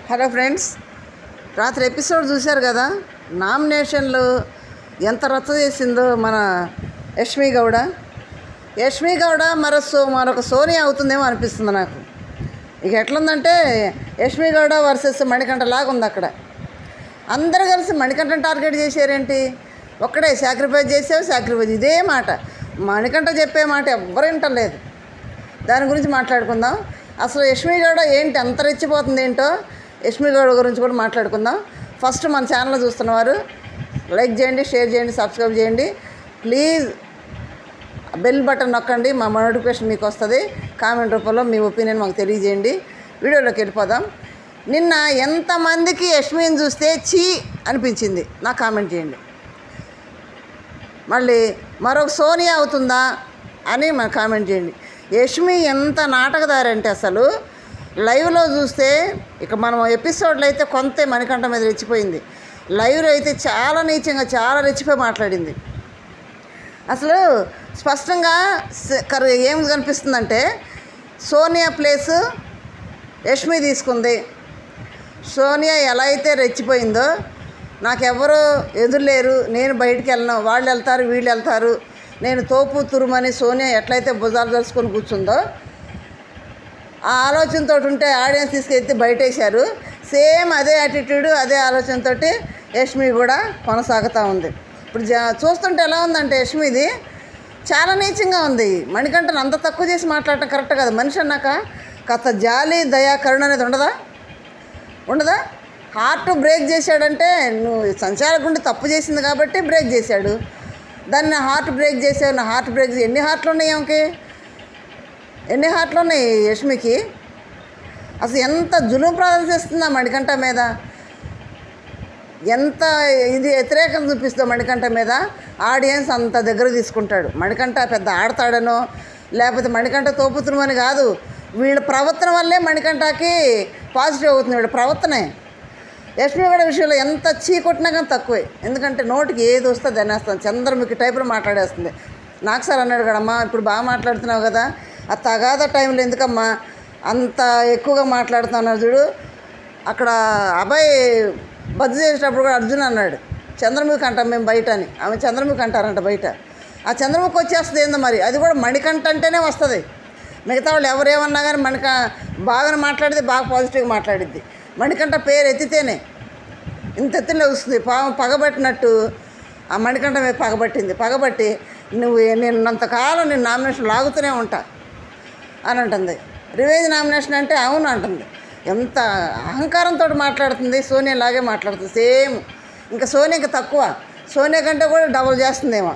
Hello friends రాత్రి episode చూశారు కదా నామినేషన్లు ఎంత రచ్చ చేసిందో మన యష్మి గౌడ యష్మి గౌడ మరో సో మరొక సోనియా అవుతుందేమో అనిపిస్తుంది నాకు ఇక ఎట్లుందంటే యష్మి గౌడ వర్సెస్ మణికంఠ లాగా ఉంది అక్కడ అందరూ కలిసి మణికంఠని టార్గెట్ చేశారేంటి ఒక్కడే సాక్రిఫైస్ చేసావు సాక్రిఫైస్ ఇదే మాట మణికంఠ చెప్పే మాట ఎవ్వరు వింటలేదు దాని గురించి మాట్లాడుకుందాం అసలు యష్మి గౌడ ఏంటి అంత రెచ్చిపోతుంది ఏంటో యష్మి గౌడ గురించి కూడా మాట్లాడుకుందాం ఫస్ట్ మన ఛానల్ చూస్తున్నవారు లైక్ చేయండి షేర్ చేయండి సబ్స్క్రైబ్ చేయండి ప్లీజ్ బెల్ బటన్ నొక్కండి మా నోటిఫికేషన్ మీకు వస్తుంది కామెంట్ రూపంలో మీ ఒపీనియన్ మాకు తెలియజేయండి వీడియోలోకి వెళ్ళిపోదాం నిన్న ఎంతమందికి యష్మిని చూస్తే చీ అనిపించింది నాకు కామెంట్ చేయండి మళ్ళీ మరొక సోనియా అవుతుందా అని మన కామెంట్ చేయండి యష్మి ఎంత నాటకదారంటే అసలు లైవ్లో చూస్తే ఇక మనం ఎపిసోడ్లో అయితే కొంతే మణికంఠ మీద రెచ్చిపోయింది లైవ్లో అయితే చాలా నీచంగా చాలా రెచ్చిపోయి మాట్లాడింది అసలు స్పష్టంగా స- కర్- ఏం కనిపిస్తుందంటే సోనియా ప్లేస్ యష్మి తీసుకుంది సోనియా ఎలా అయితే రెచ్చిపోయిందో నాకెవరు ఎదురులేరు నేను బయటికి వెళ్ళను వాళ్ళు వెళ్తారు వీళ్ళు వెళ్తారు నేను తోపు తురుమని సోనియా ఎట్లయితే భుజాలు దలుచుకొని కూర్చుందో ఆ ఆలోచనతో ఉంటే ఆడియన్స్ తీసుకెళ్తే బయటేశారు సేమ్ అదే యాటిట్యూడ్ అదే ఆలోచనతో యష్మి కూడా కొనసాగుతూ ఉంది ఇప్పుడు జా చూస్తుంటే ఎలా ఉందంటే యష్మిది చాలా నీచంగా ఉంది మణికంఠను అంత తక్కువ చేసి మాట్లాడటం కరెక్ట్ కాదు మనిషి అన్నాక కాస్త జాలి దయా కరుణ అనేది ఉండదా ఉండదా హార్ట్ బ్రేక్ చేశాడంటే నువ్వు సంచార గుండె తప్పు చేసింది కాబట్టి బ్రేక్ చేశాడు దాన్ని హార్ట్ బ్రేక్ చేసావు నా హార్ట్ బ్రేక్ చే- ఎన్ని హార్ట్లు ఉన్నాయి ఆమెకి ఎన్ని హార్ట్లు ఉన్నాయి యష్మికి అసలు ఎంత జులుం ప్రదర్శిస్తుందా మణికంఠ మీద ఎంత ఇది వ్యతిరేకం చూపిస్తుందో మణికంఠ మీద ఆడియన్స్ అంత దగ్గర తీసుకుంటాడు మణికంఠ పెద్ద ఆడతాడనో లేకపోతే మణికంఠ తోపుతున్నామని కాదు వీళ్ళ ప్రవర్తన వల్లే మణికంఠకి పాజిటివ్ అవుతుంది వీళ్ళ ప్రవర్తనే యష్మి కూడా విషయంలో ఎంత చీ కొట్టినా కానీ తక్కువే ఎందుకంటే నోటికి ఏది వస్తే దాన్ని వేస్తాను చంద్రముఖి టైపులో మాట్లాడేస్తుంది నాకు సార్ అన్నాడు కదమ్మా ఇప్పుడు బాగా మాట్లాడుతున్నావు కదా ఆ తగాద టైంలో ఎందుకమ్మా అంత ఎక్కువగా మాట్లాడుతున్నావు చూడు అక్కడ అబ్బాయి బద్దు చేసేటప్పుడు కూడా అర్జున్ అన్నాడు చంద్రముఖి అంటాం మేము బయట అని ఆమె చంద్రముఖి అంటారంట బయట ఆ చంద్రముఖి వచ్చేస్తుంది ఏందో మరి అది కూడా మణికంఠ అంటేనే వస్తుంది మిగతా వాళ్ళు ఎవరేమన్నా కానీ మణిక బాగా మాట్లాడితే బాగా పాజిటివ్గా మాట్లాడిద్ది మణికంఠ పేరు ఎత్తితేనే ఇంత ఎత్తులో వస్తుంది పాము పగబట్టినట్టు ఆ మణికంఠ మీద పగబట్టింది పగబట్టి నువ్వు నేను ఉన్నంతకాలం నేను నామినేషన్ లాగుతూనే ఉంటా అని అంటుంది రివేంజ్ నామినేషన్ అంటే అవును అంటుంది ఎంత అహంకారంతో మాట్లాడుతుంది సోనియా లాగే మాట్లాడుతుంది సేమ్ ఇంకా సోనియాకి తక్కువ సోనియా కంటే కూడా డబుల్ చేస్తుందేమో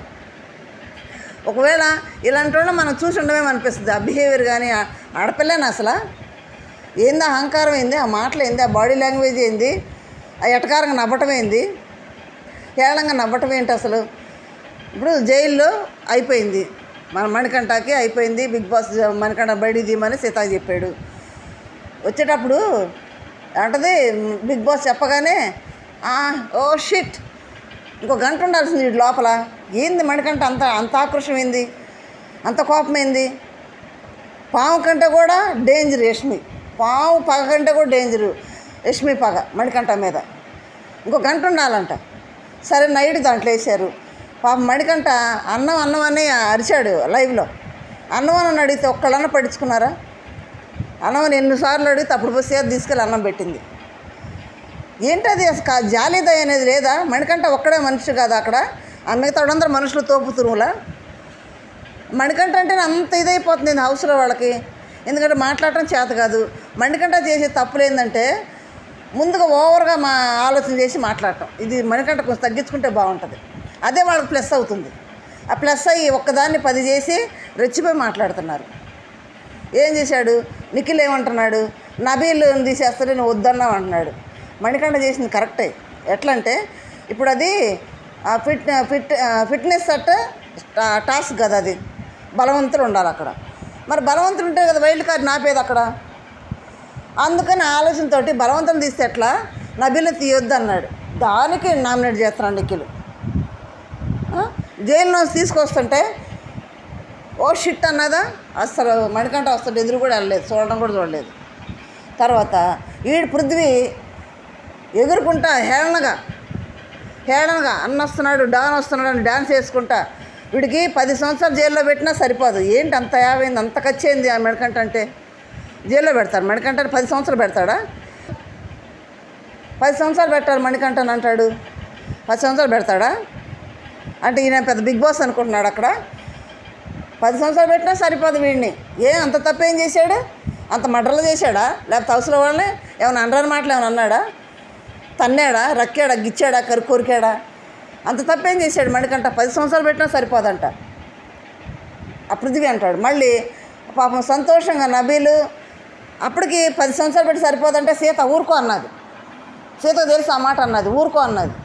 ఒకవేళ ఇలాంటి వాళ్ళని మనం చూసి ఉండమేమో అనిపిస్తుంది ఆ బిహేవియర్ కానీ ఆ ఆడపిల్లని అసలు ఏంది ఆ అహంకారం ఏంది ఆ మాటలు ఏంది ఆ బాడీ లాంగ్వేజ్ ఏంది ఆ ఎటకారంగా నవ్వటం ఏంది ఏళంగా నవ్వటం ఏంటి అసలు ఇప్పుడు జైల్లో అయిపోయింది మన మణికంఠకి అయిపోయింది బిగ్ బాస్ మణికంఠ బయట తీయమని సీతా చెప్పాడు వచ్చేటప్పుడు అంటది బిగ్ బాస్ చెప్పగానే "ఆ, ఓ షిట్ ఇంకో గంట ఉండాల్సింది వీడి లోపల ఏంది మణికంఠ అంత అంత ఆక్రోషం ఏంది అంత కోపం ఏంది పాము కంటే కూడా డేంజర్ యష్మి పాము పగ కంటే కూడా డేంజరు యష్మి పగ మణికంఠ మీద ఇంకో గంట ఉండాలంట సరే నైట్ దాంట్లో వేసారు పాప మణికంఠ అన్నం అన్నం అని అరిచాడు లైవ్లో అన్నం అని అడిగితే ఒక్కళ్ళన్న పట్టించుకున్నారా అన్నం అని ఎన్నిసార్లు అడిగితే అప్పుడు పోసి తీసుకెళ్ళి అన్నం పెట్టింది ఏంటది అసలు కా- జాలిదయ అనేది లేదా మణికంఠ ఒక్కడే మనిషి కాదు అక్కడ ఆ మిగతా వాళ్ళందరూ మనుషులు తోపు తురుములా మణికంఠ అంటే అంత ఇదైపోతుంది ఈ హౌస్లో వాళ్ళకి ఎందుకంటే మాట్లాడటం చేత కాదు మణికంఠ చేసే తప్పులు ఏంటంటే ముందుగా ఓవర్గా మా ఆలోచన చేసి మాట్లాడటం ఇది మణికంఠ కొంచెం తగ్గించుకుంటే బాగుంటుంది అదే వాళ్ళకి ప్లస్ అవుతుంది ఆ ప్లస్ అయ్యి ఒక్కదాన్ని పది చేసి రెచ్చిపోయి మాట్లాడుతున్నారు ఏం చేశాడు నిఖిల్ ఏమంటున్నాడు నబీల్ తీసేస్తే నేను వద్దన్నావు అంటున్నాడు మణికంఠ చేసింది కరెక్టే ఎట్లా అంటే ఇప్పుడు అది ఆ fit fit fitness set task కదా అది బలవంతులు ఉండాలి అక్కడ మరి బలవంతులు ఉంటే కదా వైల్డ్ కార్డ్ నాపేది అక్కడ అందుకని ఆలోచనతో బలవంతం తీస్తే ఎట్లా నబీల్ని తీయొద్దు అన్నాడు దానికి నామినేట్ చేస్తున్నాడు నిఖిల్ ఆ? జైలు నుంచి తీసుకొస్తుంటే ఓ షిట్ అన్నదా అసలు మణికంఠ వస్తుంటే ఎదురు కూడా వెళ్ళలేదు చూడడం కూడా చూడలేదు తర్వాత ఈడు పృథ్వీ ఎగురుకుంటా హేళనగా హేళనగా అన్న వస్తున్నాడు డాన్ వస్తున్నాడు అని డాన్స్ వేసుకుంటా వీడికి పది సంవత్సరాలు జైల్లో పెట్టినా సరిపోదు ఏంటి అంత యాభైంది అంత ఖర్చు అయింది ఆ మెడకంట అంటే జైల్లో పెడతారు మణికంఠ పది సంవత్సరాలు పెడతాడా పది సంవత్సరాలు పెట్టారు మణికంఠన్ అంటాడు పది సంవత్సరాలు పెడతాడా అంటే ఈయన పెద్ద బిగ్ బాస్ అనుకుంటున్నాడు అక్కడ పది సంవత్సరాలు పెట్టినా సరిపోదు వీడిని ఏ అంత తప్పేం చేశాడు అంత మడ్రలు చేశాడా లేకపోతే అవసరం వాళ్ళని ఏమైనా అనరాని మాటలు ఏమైనా అన్నాడా తన్నాడా రక్కాడా గిచ్చాడా కరు కొరికాడా అంత తప్పేం చేశాడు మణికంట పది సంవత్సరాలు పెట్టినా సరిపోదంట ఆ పృథ్వీ అంటాడు మళ్ళీ పాపం సంతోషంగా నబీలు అప్పటికి పది సంవత్సరాలు పెట్టి సరిపోదంటే సీత ఊరుకో అన్నది సీత తెలుసు ఆ మాట అన్నది ఊరుకో అన్నది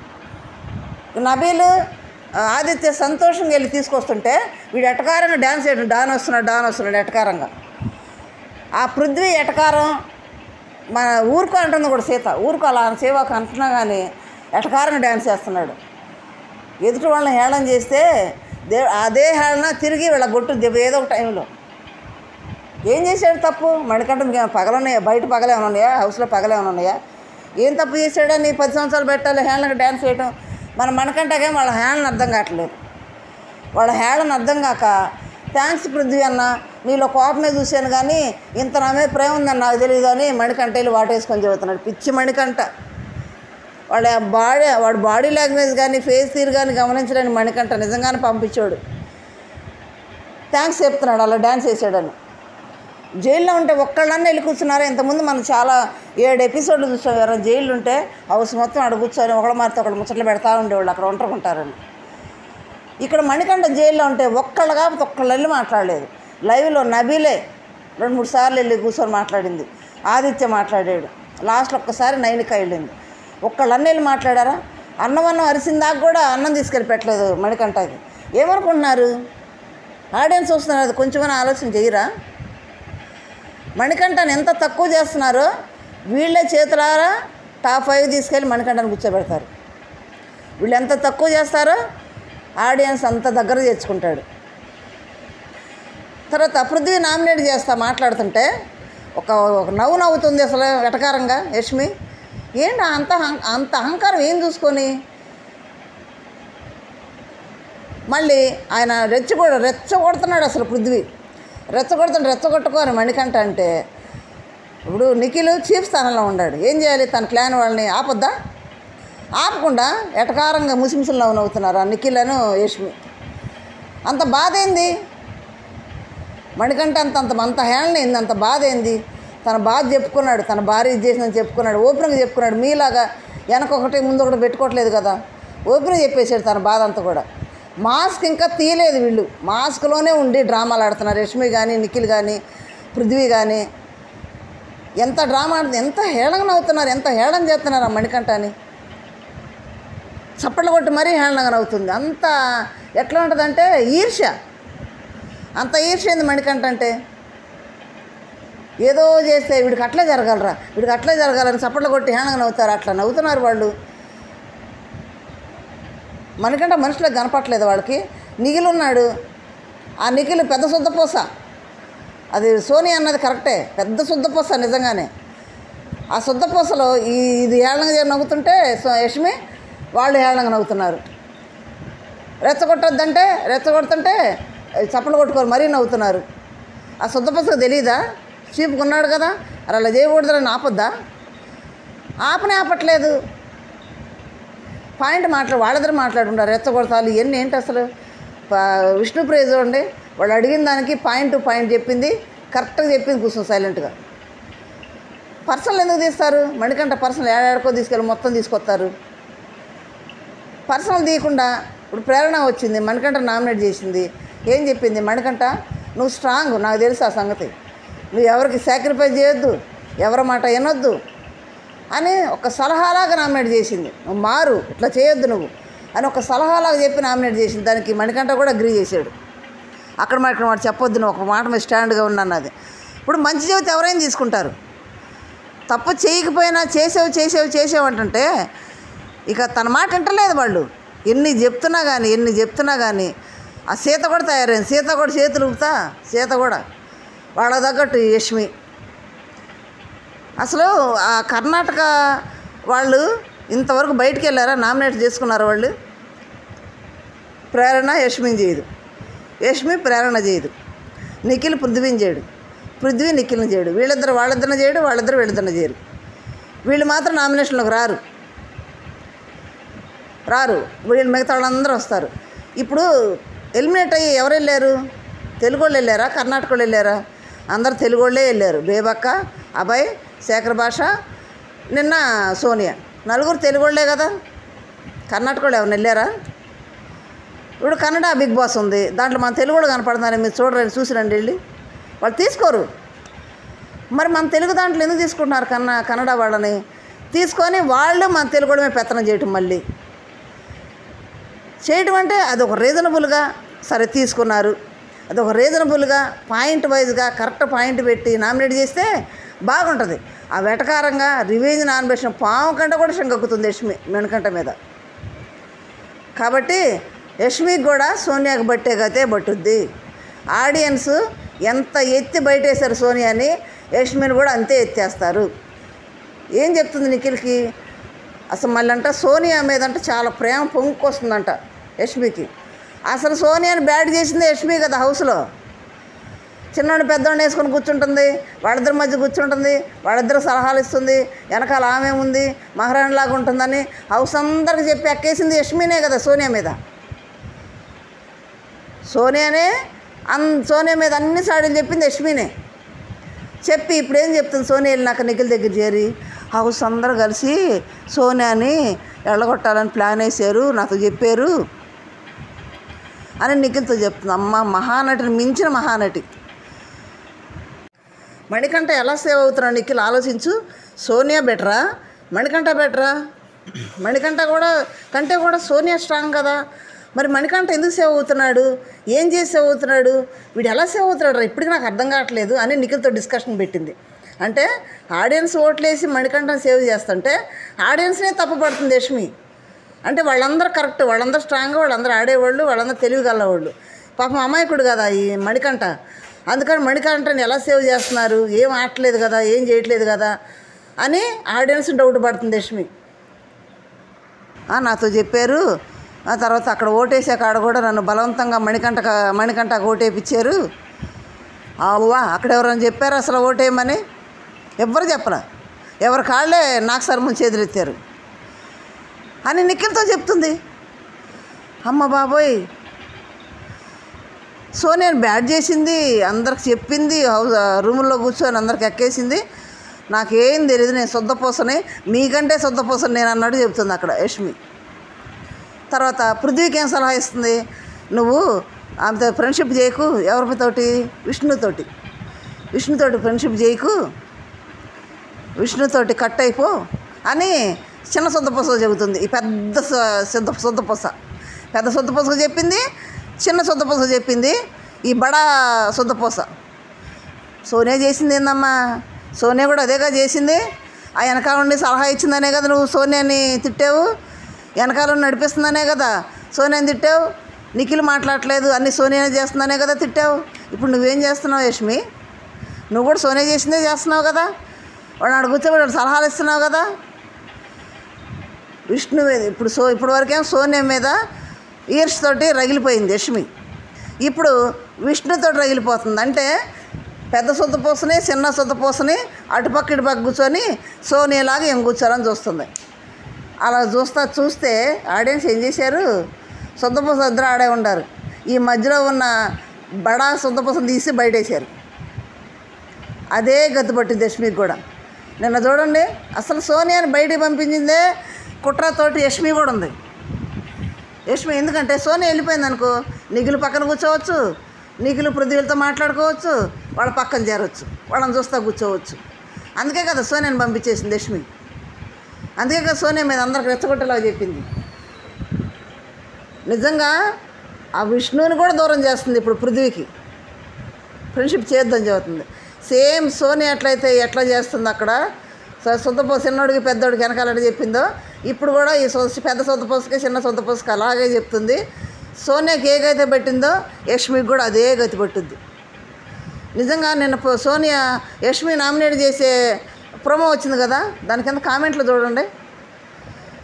నబీలు ఆ, ఆదిత్య సంతోషంగా వెళ్ళి తీసుకొస్తుంటే వీడు ఎటకారంగా డ్యాన్స్ చేయడం డాన్ వస్తున్నాడు డాన్ వస్తున్నాడు ఎటకారంగా ఆ పృథ్వీ ఎటకారం మన ఊరుకో అంటుంది కూడా సీత ఊరుకో అలా సేవకు అంటున్నా కానీ ఎటకారంగా డ్యాన్స్ చేస్తున్నాడు ఎదుటి వాళ్ళని హేళన చేస్తే దే అదే హేళన తిరిగి వీళ్ళ గొట్టు దెబ్బ ఏదో ఒక టైంలో ఏం చేశాడు తప్పు మణికంఠ పగలున్నాయా బయట పగలేమైనా ఉన్నాయా హౌస్లో పగలేమైనా ఉన్నాయా ఏం తప్పు చేశాడని పది సంవత్సరాలు పెట్టాలి హేళనకి డ్యాన్స్ చేయడం మన మణికంఠకేం వాళ్ళ హేళన అర్థం కావట్లేదు వాళ్ళ హేళన అర్థం కాక థ్యాంక్స్ పృథ్వీ అన్న నీలో కోపమే చూశాను కానీ ఇంత నా మీద ప్రేమ ఉందని నాకు తెలియదు కానీ మణికంఠ వెళ్ళి వాటేసుకొని చెబుతున్నాడు పిచ్చి మణికంఠ వాడి ఆ బాడీ వాడి బాడీ లాంగ్వేజ్ కానీ ఫేస్ తీరు కానీ గమనించలేని మణికంఠ నిజంగానే పంపించాడు థ్యాంక్స్ చెప్తున్నాడు అలా డ్యాన్స్ వేసాడని జైల్లో ఉంటే ఒక్కళ్ళన్నా వెళ్ళి కూర్చున్నారా ఇంతకుముందు మనం చాలా ఏడు ఎపిసోడ్లు చూసాం ఎవరైనా జైలు ఉంటే హౌస్ మొత్తం అక్కడ కూర్చొని ఒకళ్ళ మారితే ఒకళ్ళు ముచ్చట్లు పెడతా ఉండేవాళ్ళు అక్కడ ఒంటరుకుంటారని ఇక్కడ మణికంఠ జైల్లో ఉంటే ఒక్కళ్ళు కాకపోతే ఒక్కళ్ళు వెళ్ళి మాట్లాడలేదు లైవ్లో నబీలే రెండు మూడు సార్లు వెళ్ళి కూర్చొని మాట్లాడింది ఆదిత్య మాట్లాడాడు లాస్ట్లో ఒక్కసారి నైనిక వెళ్ళింది ఒక్కళ్ళన్న వెళ్ళి మాట్లాడారా అన్నం అన్నం అరిసిందాక కూడా అన్నం తీసుకెళ్ళి పెట్టలేదు మణికంఠకి ఏమనుకుంటున్నారు ఆడియన్స్ వస్తున్నారు అది కొంచెమైనా ఆలోచన చేయరా మణికంఠని ఎంత తక్కువ చేస్తున్నారో వీళ్ళే చేతులారా టాప్ ఫైవ్ తీసుకెళ్ళి మణికంఠని కూర్చోబెడతారు వీళ్ళు ఎంత తక్కువ చేస్తారో ఆడియన్స్ అంత దగ్గర తెచ్చుకుంటాడు తర్వాత పృథ్వీ నామినేట్ చేస్తా మాట్లాడుతుంటే ఒక ఒక నవ్వు నవ్వుతుంది అసలు వెటకారంగా యష్మి ఏంటి అంత అహం- అంత అహంకారం ఏం చూసుకొని మళ్ళీ ఆయన రెచ్చగొడ రెచ్చగొడుతున్నాడు అసలు పృథ్వీ రెచ్చగొడుతుంటే రెచ్చగొట్టుకోని మణికంఠ అంటే ఇప్పుడు నిఖిల్ చీఫ్ స్థానంలో ఉన్నాడు ఏం చేయాలి తన క్లాన్ వాళ్ళని ఆపొద్దా ఆపకుండా ఎటకారంగా ముసిముసులు నవ్వు నవ్వుతున్నారు ఆ నిఖిల్ అను యష్మి అంత బాధ ఏంది మణికంఠ అంత అంత అంత హేళన ఏంది అంత బాధ ఏంది తన బాధ చెప్పుకున్నాడు తన భార్య ఇది చేసిందని చెప్పుకున్నాడు ఓపెన్గా చెప్పుకున్నాడు మీలాగా వెనక ఒకటి ముందు ఒకటి పెట్టుకోవట్లేదు కదా ఓపెన్గా చెప్పేశాడు తన బాధ అంతా కూడా మాస్క్ ఇంకా తీయలేదు వీళ్ళు మాస్క్లోనే ఉండి డ్రామాలు ఆడుతున్నారు రష్మి కానీ నిఖిల్ కానీ పృథ్వీ కానీ ఎంత డ్రామా ఆడుతుంది ఎంత హేళన నవ్వుతున్నారు ఎంత హేళన చేస్తున్నారు ఆ మణికంఠని చప్పట్లు కొట్టి మరీ హేళనగా నవ్వుతుంది అంత ఎట్లా ఉంటుందంటే ఈర్ష్య అంత ఈర్ష్య ఏంది మణికంఠ అంటే ఏదో చేస్తే వీడికి అట్లే జరగలరా వీడికి అట్లే జరగాలని చప్పట్లు కొట్టి హేళనగా నవ్వుతారు అట్లా నవ్వుతున్నారు వాళ్ళు మనకంటే మనుషులకు కనపట్లేదు వాళ్ళకి నిఖిల్ ఉన్నాడు ఆ నిఖిల్ పెద్ద శుద్ధపూస అది సోని అన్నది కరెక్టే పెద్ద శుద్ధపూస నిజంగానే ఆ శుద్ధపూసలో ఈ ఇది హేళనగా చేసి నవ్వుతుంటే సో యష్మి వాళ్ళు హేళనగా నవ్వుతున్నారు రెచ్చగొట్టొద్దంటే రెచ్చగొడుతుంటే చప్పలు కొట్టుకొని మరీ నవ్వుతున్నారు ఆ శుద్ధపూసకు తెలియదా చీపుకు ఉన్నాడు కదా మరి అలా చేయకూడదని ఆపొద్దా ఆపనే ఆపట్లేదు పాయింట్ మాట్లాడు వాళ్ళిద్దరు మాట్లాడుకుంటారు రెచ్చగొడతాలు ఇవన్నీ ఏంటి అసలు ప- విష్ణు ప్రియ చూడండి వాళ్ళు అడిగిన దానికి పాయింట్ టు పాయింట్ చెప్పింది కరెక్ట్గా చెప్పింది కూర్చొని సైలెంట్గా పర్సనల్ ఎందుకు తీస్తారు మణికంట పర్సనల్ ఏడాడుకో తీసుకెళ్ళి మొత్తం తీసుకొస్తారు పర్సనల్ తీయకుండా ఇప్పుడు ప్రేరణ వచ్చింది మణికంఠ నామినేట్ చేసింది ఏం చెప్పింది మణికంఠ నువ్వు స్ట్రాంగ్ నాకు తెలుసు ఆ సంగతి నువ్వు ఎవరికి సాక్రిఫైస్ చేయొద్దు ఎవరి మాట వినొద్దు అని ఒక సలహాలాగా నామినేట్ చేసింది నువ్వు మారు ఇట్లా చేయొద్దు నువ్వు అని ఒక సలహాలాగా చెప్పి నామినేట్ చేసింది దానికి మణికంఠ కూడా అగ్రీ చేశాడు అక్కడ మాట ఇక్కడ మాట చెప్పొద్దు నువ్వు ఒక మాట మీద స్టాండ్గా ఉన్నది ఇప్పుడు మంచి చెబితే ఎవరైనా తీసుకుంటారు తప్పు చేయకపోయినా చేసావు చేసావు చేసావు అంటుంటే ఇక తన మాట వింటలేదు వాళ్ళు ఎన్ని చెప్తున్నా కానీ ఎన్ని చెప్తున్నా కానీ ఆ సీత కూడా తయారైంది సీత కూడా చేతులు ఊపుతా సీత కూడా వాళ్ళ తగ్గట్టు యష్మి అసలు ఆ కర్ణాటక వాళ్ళు ఇంతవరకు బయటికి వెళ్ళారా నామినేట్ చేసుకున్నారు వాళ్ళు ప్రేరణ యష్మిని చేయదు యష్మి ప్రేరణ చేయదు నిఖిల్ పృథ్వీని చేయడు పృథ్వీ నిఖిల్ని చేయడు వీళ్ళిద్దరు వాళ్ళిద్దరిని చేయడు వాళ్ళిద్దరు వీళ్ళిద్దరిని చేయరు వీళ్ళు మాత్రం నామినేషన్లోకి రారు రారు వీళ్ళు మిగతా వాళ్ళందరూ వస్తారు ఇప్పుడు ఎలిమినేట్ అయ్యి ఎవరు వెళ్ళారు తెలుగు వాళ్ళు వెళ్ళారా కర్ణాటక వాళ్ళు వెళ్ళారా అందరు తెలుగు వాళ్ళే వెళ్ళారు బేబక్క అభయ్ శేఖర్ భాష నిన్న సోనియా నలుగురు తెలుగు వాళ్ళే కదా కర్ణాటక వాళ్ళు ఎవరిని వెళ్ళారా ఇప్పుడు కన్నడ బిగ్ బాస్ ఉంది దాంట్లో మన తెలుగు కూడా కనపడుతుందని మీరు చూడరండి చూసిరండి వెళ్ళి వాళ్ళు తీసుకోరు మరి మన తెలుగు దాంట్లో ఎందుకు తీసుకుంటున్నారు కన్న కన్నడ వాళ్ళని తీసుకొని వాళ్ళు మన తెలుగు వాళ్ళ మీద పెత్తనం చేయటం మళ్ళీ చేయటం అంటే అది ఒక రీజనబుల్గా సరే తీసుకున్నారు అది ఒక రీజనబుల్గా పాయింట్ వైజ్గా కరెక్ట్ పాయింట్ పెట్టి నామినేట్ చేస్తే బాగుంటుంది ఆ వెటకారంగా రివేంజ్ నామినేషన్ పాము కంటే కూడా శంకక్కుతుంది యష్మి మెనకంట మీద కాబట్టి యష్మికి కూడా సోనియాకి బట్టే గతే పట్టుద్ది ఆడియన్స్ ఎంత ఎత్తి బయటేశారు సోనియాని యష్మిని కూడా అంతే ఎత్తేస్తారు ఏం చెప్తుంది నిఖిల్కి అసలు మళ్ళీ అంట సోనియా మీద అంటే చాలా ప్రేమ పొంగుకొస్తుందంట యష్మికి అసలు సోనియాని బ్యాడ్ చేసింది యష్మి కదా హౌస్లో చిన్నోడిని పెద్దోడిని వేసుకొని కూర్చుంటుంది వాళ్ళిద్దరి మధ్య కూర్చుంటుంది వాళ్ళిద్దరు సలహాలు ఇస్తుంది వెనకాల ఆమె ఉంది మహారాణిలాగా ఉంటుందని హౌస్ అందరికి చెప్పి ఎక్కేసింది యష్మినే కదా సోనియా మీద సోనియానే అన్ సోనియా మీద అన్ని సాడీలు చెప్పింది యష్మినే చెప్పి ఇప్పుడు ఏం చెప్తుంది సోనియా వెళ్ళినాక నిఖిల్ దగ్గర చేరి హౌస్ అందరూ కలిసి సోనియాని ఎళ్ళగొట్టాలని ప్లాన్ వేసారు నాతో చెప్పారు అని నిఖిల్తో చెప్తుంది అమ్మ మహానటిని మించిన మహానటి మణికంఠ ఎలా సేవ్ అవుతున్నాడు నిఖిల్ ఆలోచించు సోనియా బెటరా మణికంఠ బెటరా మణికంఠ కూడా కంటే కూడా సోనియా స్ట్రాంగ్ కదా మరి మణికంఠ ఎందుకు సేవ్ అవుతున్నాడు ఏం చేసి సేవ్ అవుతున్నాడు వీడు ఎలా సేవ్ అవుతున్నాడు ఇప్పటికి నాకు అర్థం కావట్లేదు అని నిఖిల్తో డిస్కషన్ పెట్టింది అంటే ఆడియన్స్ ఓట్లేసి మణికంఠను సేవ్ చేస్తుంటే ఆడియన్స్నే తప్పుపడుతుంది యష్మి అంటే వాళ్ళందరూ కరెక్ట్ వాళ్ళందరూ స్ట్రాంగ్ వాళ్ళందరూ ఆడేవాళ్ళు వాళ్ళందరూ తెలివిగలవాళ్ళు పాపం అమాయకుడు కదా ఈ మణికంఠ అందుకని మణికంఠని ఎలా సేవ్ చేస్తున్నారు ఏం ఆడట్లేదు కదా ఏం చేయట్లేదు కదా అని ఆడియన్స్ డౌట్ పడుతుంది యష్మి ఆ, నాతో చెప్పారు ఆ తర్వాత అక్కడ ఓటేసే కాడ కూడా నన్ను బలవంతంగా మణికంఠ మణికంఠకు ఓటేపిచ్చారు అవ్వా అక్కడ ఎవరైనా చెప్పారు అసలు ఓటేయమని ఎవ్వరు చెప్పరా ఎవరి కాళ్ళే నాకు సర్మం చేతులెత్తారు అని నిఖిల్తో చెప్తుంది అమ్మ బాబోయ్ సోనియాని బ్యాట్ చేసింది అందరికి చెప్పింది హౌస్ రూముల్లో కూర్చొని అందరికి ఎక్కేసింది నాకేం తెలియదు నేను శుద్ధపూసని మీకంటే శుద్ధపూసని నేను అన్నట్టు చెప్తుంది అక్కడ యష్మి తర్వాత పృథ్వీకి ఏం సలహా ఇస్తుంది నువ్వు ఆమెతో ఫ్రెండ్షిప్ చేయకు ఎవరితోటి విష్ణుతోటి విష్ణుతోటి ఫ్రెండ్షిప్ చేయకు విష్ణుతోటి కట్ అయిపో అని చిన్న సొంతపూస చెబుతుంది ఈ పెద్ద స- సొంత సొంతపూస పెద్ద సొంతపూసకు చెప్పింది చిన్న సొంతపూస చెప్పింది ఈ బడా సొంతపూస సోనియా చేసింది ఏందమ్మా సోనియా కూడా అదేగా చేసింది ఆ వెనకాల ఉండి సలహా ఇచ్చిందనే కదా నువ్వు సోనియాని తిట్టావు వెనకాల ఉండి నడిపిస్తుందనే కదా సోనియాని తిట్టావు నిఖిల్ మాట్లాడట్లేదు అన్ని సోనియానే చేస్తుందనే కదా తిట్టావు ఇప్పుడు నువ్వేం చేస్తున్నావు యష్మి నువ్వు కూడా సోనియా చేసిందే చేస్తున్నావు కదా వాడు అక్కడ కూర్చోబెట్టి వాడు సలహాలు ఇస్తున్నావు కదా విష్ణు మీద ఇప్పుడు సో ఇప్పుడు వరకేం సోనియా మీద ఈర్ష్ తోటి రగిలిపోయింది యష్మి ఇప్పుడు విష్ణుతో రగిలిపోతుంది అంటే పెద్ద సొద్దుపూసని చిన్న సొద్దుపూసని అటుపక్క ఇటుపక్క కూర్చొని సోనియాలాగా ఏం కూర్చోాలని చూస్తుంది అలా చూస్తా చూస్తే ఆడియన్స్ ఏం చేశారు సొంతపూస ఇద్దరు ఆడే ఉండారు ఈ మధ్యలో ఉన్న బడా సొంతపూసను తీసి బయటేశారు అదే గతి పట్టింది యష్మికి కూడా నిన్న చూడండి అసలు సోనియాని బయటికి పంపించిందే కుట్రతోటి యష్మి కూడా ఉంది యష్మి ఎందుకంటే సోనియా వెళ్ళిపోయింది అనుకో నిఖిల్ పక్కన కూర్చోవచ్చు నిఖిల్ పృథ్వీలతో మాట్లాడుకోవచ్చు వాళ్ళ పక్కన చేరవచ్చు వాళ్ళని చూస్తా కూర్చోవచ్చు అందుకే కదా సోనియాని పంపించేసింది యష్మి అందుకే కదా సోనియా మీద అందరికి రెచ్చగొట్టేలాగా చెప్పింది నిజంగా ఆ విష్ణువుని కూడా దూరం చేస్తుంది ఇప్పుడు పృథ్వీకి ఫ్రెండ్షిప్ చేద్దాం చెబుతుంది సేమ్ సోని ఎట్లయితే ఎట్లా చేస్తుంది అక్కడ సో సొంతపో చిన్నోడికి పెద్దోడికి వెనకాలని చెప్పిందో ఇప్పుడు కూడా ఈ సొ పెద్ద సొంతపోసుకి చిన్న సొంతపోసుకి అలాగే చెప్తుంది సోనియాకి ఏ గతి పెట్టిందో యష్మికి కూడా అదే గతి పట్టుద్ది నిజంగా నిన్న పో- సోనియా యష్మి నామినేట్ చేసే ప్రోమో వచ్చింది కదా దాని కింద కామెంట్లు చూడండి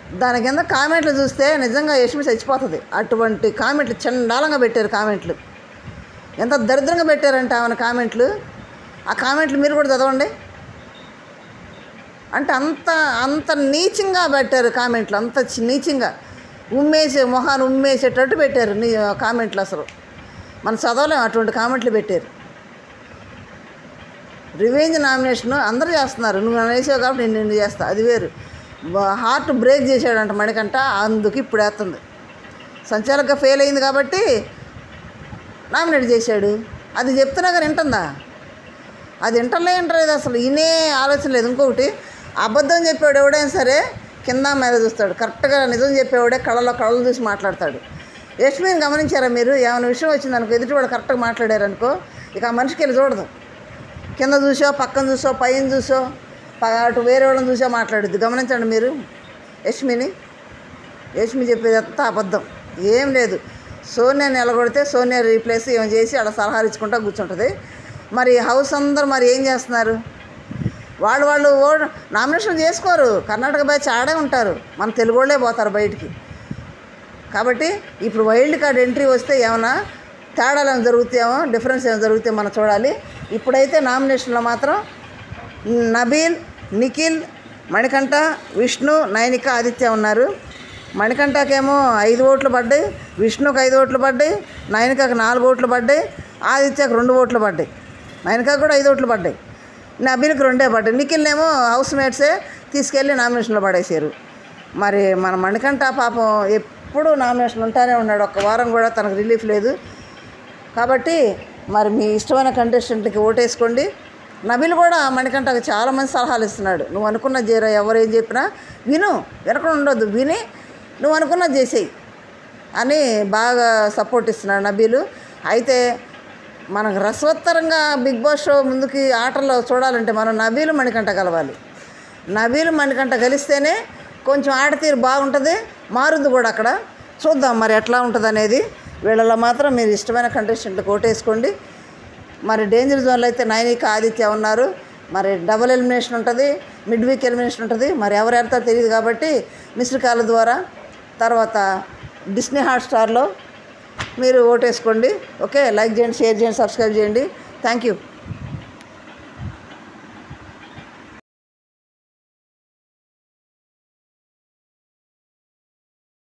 దాని కింద కామెంట్లు చూస్తే నిజంగా యష్మి చచ్చిపోతుంది అటువంటి కామెంట్లు చండాలంగా పెట్టారు కామెంట్లు ఎంత దరిద్రంగా పెట్టారంటే ఆమె కామెంట్లు ఆ కామెంట్లు మీరు కూడా చదవండి అంటే అంత అంత నీచంగా పెట్టారు కామెంట్లు అంత చి- నీచంగా ఉమ్మేసే మొహాన్ని ఉమ్మేసేటట్టు పెట్టారు నీ కామెంట్లు అసలు మనం చదవలేం అటువంటి కామెంట్లు పెట్టారు రివెంజ్ నామినేషన్ అందరూ చేస్తున్నారు నువ్వు నన్ను వేసావు కాబట్టి నేను నిన్ను చేస్తా అది వేరు బ- హార్ట్ బ్రేక్ చేశాడంట మణికంట అందుకు ఇప్పుడు వేస్తుంది సంచాలకంగా ఫెయిల్ అయింది కాబట్టి నామినేట్ చేశాడు అది చెప్తున్నా కానీ వింటుందా అది ఇంటర్లే ఇంటర్లేదు అసలు ఇనే ఆలోచన లేదు ఇంకొకటి అబద్ధం చెప్పేవాడు ఎవడైనా సరే కింద మీద చూస్తాడు కరెక్ట్గా నిజం చెప్పేవాడే కళ్ళలో కళ్ళు చూసి మాట్లాడతాడు యశ్మిని గమనించారా మీరు ఏమైనా విషయం వచ్చింది అనుకో ఎదుటివాడు కరెక్ట్గా మాట్లాడారు అనుకో ఇక ఆ మనిషికి వెళ్ళి చూడదు కింద చూసో పక్కన చూసో పైన చూసో ప- అటు వేరే వాళ్ళని చూసో మాట్లాడుద్ది గమనించండి మీరు యష్మిని యష్మి చెప్పేది అంతా అబద్ధం ఏం లేదు సోనియా నిలగొడితే సోనియా రీప్లేస్ ఏం చేసి అలా సలహాలు ఇచ్చుకుంటా కూర్చుంటుంది మరి హౌస్ అందరు మరి ఏం చేస్తున్నారు వాళ్ళు వాళ్ళు ఓ నామినేషన్ చేసుకోరు కర్ణాటక బ్యాచ్ ఆడే ఉంటారు మన తెలుగు వాళ్ళే పోతారు బయటికి కాబట్టి ఇప్పుడు వైల్డ్ కార్డ్ ఎంట్రీ వస్తే ఏమైనా తేడాలు ఏమైనా జరుగుతాయేమో డిఫరెన్స్ ఏమైనా జరుగుతాయో మనం చూడాలి ఇప్పుడైతే నామినేషన్లో మాత్రం నబీల్ నిఖిల్ మణికంఠ విష్ణు నైనిక ఆదిత్య ఉన్నారు మణికంఠకేమో ఐదు ఓట్లు పడ్డాయి విష్ణుకి ఐదు ఓట్లు పడ్డాయి నైనికకు నాలుగు ఓట్లు పడ్డాయి ఆదిత్యకు రెండు ఓట్లు పడ్డాయి నైనికకు కూడా ఐదు ఓట్లు పడ్డాయి నబీల్కి రెండే పడ్డాయి నిఖిల్నేమో హౌస్ మేట్సే తీసుకెళ్ళి నామినేషన్లో పడేసారు మరి మన మణికంఠ పాపం ఎప్పుడు నామినేషన్ ఉంటానే ఉన్నాడు ఒక్క వారం కూడా తనకు రిలీఫ్ లేదు కాబట్టి మరి మీ ఇష్టమైన కంటెస్టెంట్కి ఓటేసుకోండి నబిల్ కూడా మణికంఠకు చాలా మంది సలహాలు ఇస్తున్నాడు నువ్వు అనుకున్న జీరో ఎవరు ఏం చెప్పినా విను వినకుండా ఉండొద్దు విని నువ్వు అనుకున్నది చేసేయి అని బాగా సపోర్ట్ ఇస్తున్నాడు నబీలు అయితే మనకు రసవత్తరంగా బిగ్ బాస్ షో ముందుకి ఆటల్లో చూడాలంటే మనం నబీలు మణికంఠ కలవాలి నబీలు మణికంఠ కలిస్తేనే కొంచెం ఆడతీరు బాగుంటుంది మారుద్ది కూడా అక్కడ చూద్దాం మరి ఎట్లా ఉంటుంది అనేది వీళ్ళలో మాత్రం మీరు ఇష్టమైన కంటెస్టెంట్లకు ఓటేసుకోండి మరి డేంజర్ జోన్లో అయితే నైనిక ఆదిత్య ఉన్నారు మరి డబుల్ ఎలిమినేషన్ ఉంటుంది మిడ్ వీక్ ఎలిమినేషన్ ఉంటుంది మరి ఎవరు వెళ్తారో తెలియదు కాబట్టి మిస్డ్ కాల్ ద్వారా తర్వాత డిస్నీ హాట్స్టార్లో మీరు ఓటేసుకోండి ఓకే లైక్ చేయండి షేర్ చేయండి సబ్స్క్రైబ్ చేయండి థ్యాంక్ యూ